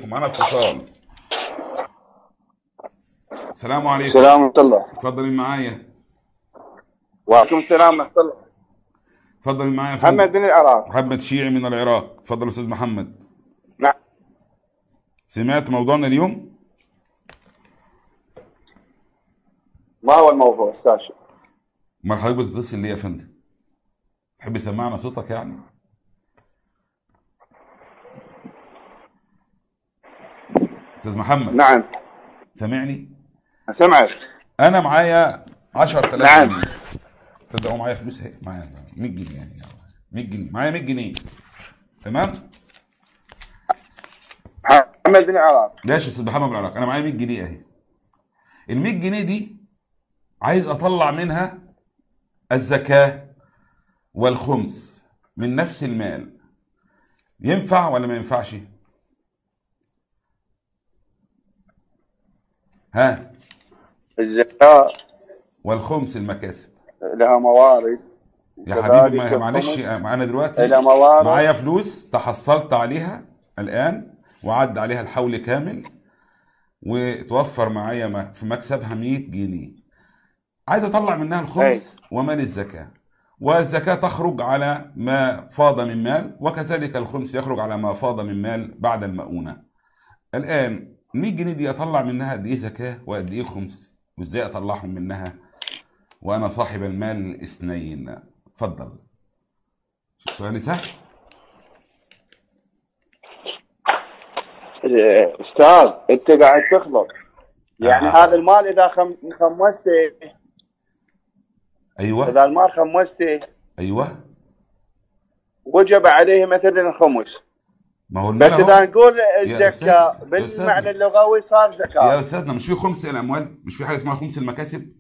عليكم معانا اتصال السلام عليكم السلام ورحمة الله اتفضل مين معايا وعليكم السلام ورحمة الله اتفضل مين معايا يا فندم محمد بن العراق محمد شيعي من العراق اتفضل يا استاذ محمد نعم سمعت موضوعنا اليوم ما هو الموضوع استاذ امال حضرتك بتتصل ليه يا فندم تحب يسمعنا صوتك يعني استاذ محمد نعم سامعني سمعت انا معايا 10000 نعم. جنيه تصدقوا معايا فلوس اهي معايا 100 جنيه يعني 100 جنيه معايا 100 جنيه تمام محمد بن العراق ماشي يا استاذ محمد بن العراق انا معايا 100 جنيه اهي ال 100 جنيه دي عايز اطلع منها الزكاه والخمس من نفس المال ينفع ولا ما ينفعش ها الزكاة والخمس المكاسب لها موارد يا كذلك حبيبي ما- الخمس معلش انا دلوقتي إلى موارد. معايا فلوس تحصلت عليها الان وعد عليها الحول كامل وتوفر معايا م- في مكسبها 100 جنيه عايز اطلع منها الخمس ومال الزكاه والزكاه تخرج على ما فاض من مال وكذلك الخمس يخرج على ما فاض من مال بعد المؤونه الان 100 جنيه دي اطلع منها قد ايه زكاه وقد ايه خمس وازاي اطلعهم منها وانا صاحب المال الاثنين اتفضل سؤالي سهل إيه، استاذ انت قاعد تخلط يعني آه. هذا المال اذا خم... خمسته ايوه اذا المال خمسته ايوه وجب عليه مثلا الخمس ما هو المال بس أهو. اذا نقول يا الزكاه أستاذ- يا بالمعنى أستاذ. اللغوي صار يا زكاه استاذنا مش في خمس الاموال مش في حاجه اسمها خمس المكاسب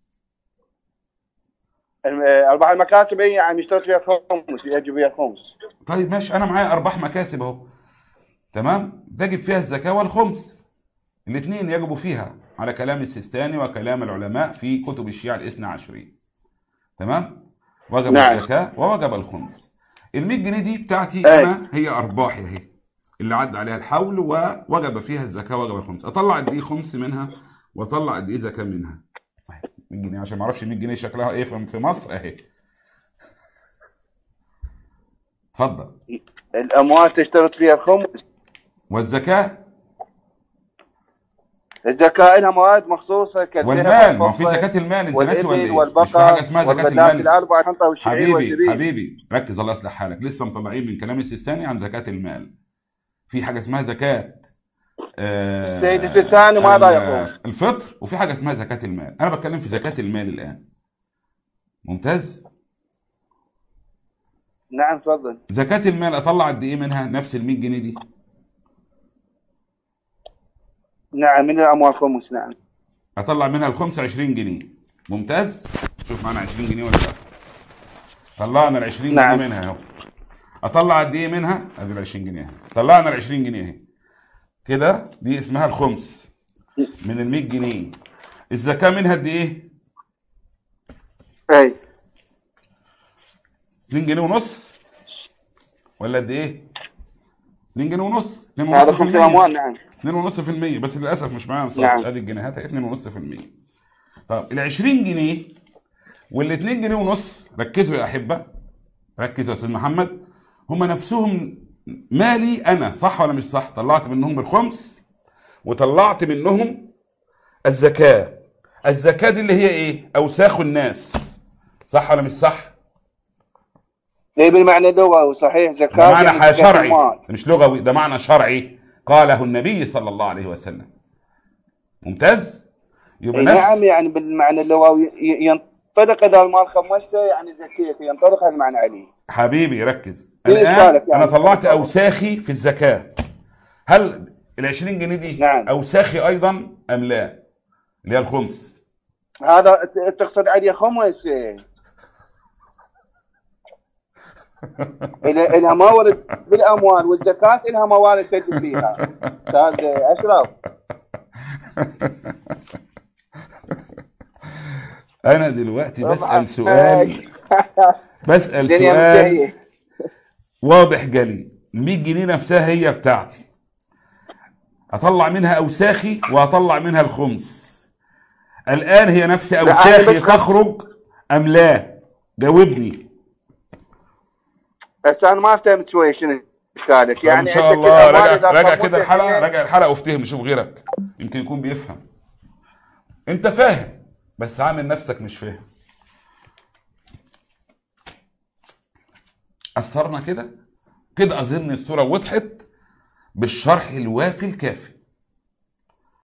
الم- ارباح المكاسب هي يعني يشترط فيها الخمس يجب فيها الخمس طيب ماشي انا معايا ارباح مكاسب اهو تمام تجب فيها الزكاه والخمس الاثنين يجب فيها على كلام السيستاني وكلام العلماء في كتب الشيعة الاثنى عشرية تمام وجب نعم. الزكاه ووجب الخمس ال 100 جنيه دي بتاعتي أي. انا هي ارباحي اهي اللي عدى عليها الحول ووجب فيها الزكاه ووجب الخمس اطلع قد ايه خمس منها واطلع قد ايه زكاه منها طيب 100 جنيه عشان ما اعرفش 100 جنيه شكلها ايه في في مصر اهي اتفضل الاموال تشترط فيها الخمس والزكاه الزكاه لها مواد مخصوصه كالذهب والمال ما في والفضة زكاه المال انت ناسي ولا والابل ايه مش في حاجه والبقر اسمها زكاه والغلات المال الاربعه الحنطه والشعير حبيبي والزبيب حبيبي ركز الله يصلح حالك لسه مطلعين من كلام السيستاني عن زكاه المال في حاجه اسمها زكاه آه، السيد السيستاني ماذا ال- يقول؟ الفطر وفي حاجه اسمها زكاه المال انا بتكلم في زكاه المال الان ممتاز نعم تفضل زكاه المال اطلع قد ايه منها نفس ال 100 جنيه دي نعم من الاموال خمس نعم اطلع منها الخمسة 20 جنيه ممتاز شوف معانا 20 جنيه ولا لا طلعنا ال 20 نعم. جنيه منها اهو اطلع قد ايه منها ادي ال 20 جنيه اهي طلعنا ال 20 جنيه اهي كده دي اسمها الخمس من ال 100 جنيه الزكاه منها قد ايه اي 2 جنيه ونص ولا قد ايه 2 جنيه ونص 2 هذا ونص خمس في المية. الاموال نعم 2.5% بس للاسف مش معايا نصاص نعم. ادي الجنيهات 2.5% طب ال 20 جنيه وال 2 جنيه ونص ركزوا يا احبه ركزوا يا استاذ محمد هم نفسهم مالي انا صح ولا مش صح طلعت منهم الخمس وطلعت منهم الزكاه الزكاه دي اللي هي ايه اوساخ الناس صح ولا مش صح اي بالمعنى اللغوي صحيح زكاه ده معنى يعني زكاة شرعي المال. مش لغوي ده معنى شرعي قاله النبي صلى الله عليه وسلم ممتاز يبقى اي نفس نعم يعني بالمعنى اللغوي ي- ينطلق اذا المال خمسته يعني زكيته ينطلق هذا المعنى عليه حبيبي ركز إيه الان إشكالك يعني؟ انا طلعت اوساخي في الزكاه هل ال 20 جنيه دي نعم. اوساخي ايضا ام لا اللي هي الخمس هذا ت- تقصد عليه خمس إيه. إلى إلى موارد بالاموال والزكاه لها موارد تجب فيها استاذ اشرف انا دلوقتي طبعاً. بسال سؤال بسال الدنيا سؤال منتهيه واضح جلي ال 100 جنيه نفسها هي بتاعتي هطلع منها اوساخي وهطلع منها الخمس الان هي نفس أنا اوساخي بس- تخرج ام لا جاوبني بس انا ما فهمت شوي شنو اشكالك يعني يعني ان شاء عندك الله الأموال راجع إذا راجع صممت كده الحلقه الحين- راجع الحلقه وافتهم نشوف غيرك يمكن يكون بيفهم انت فاهم بس عامل نفسك مش فاهم اثرنا كده كده اظن الصوره وضحت بالشرح الوافي الكافي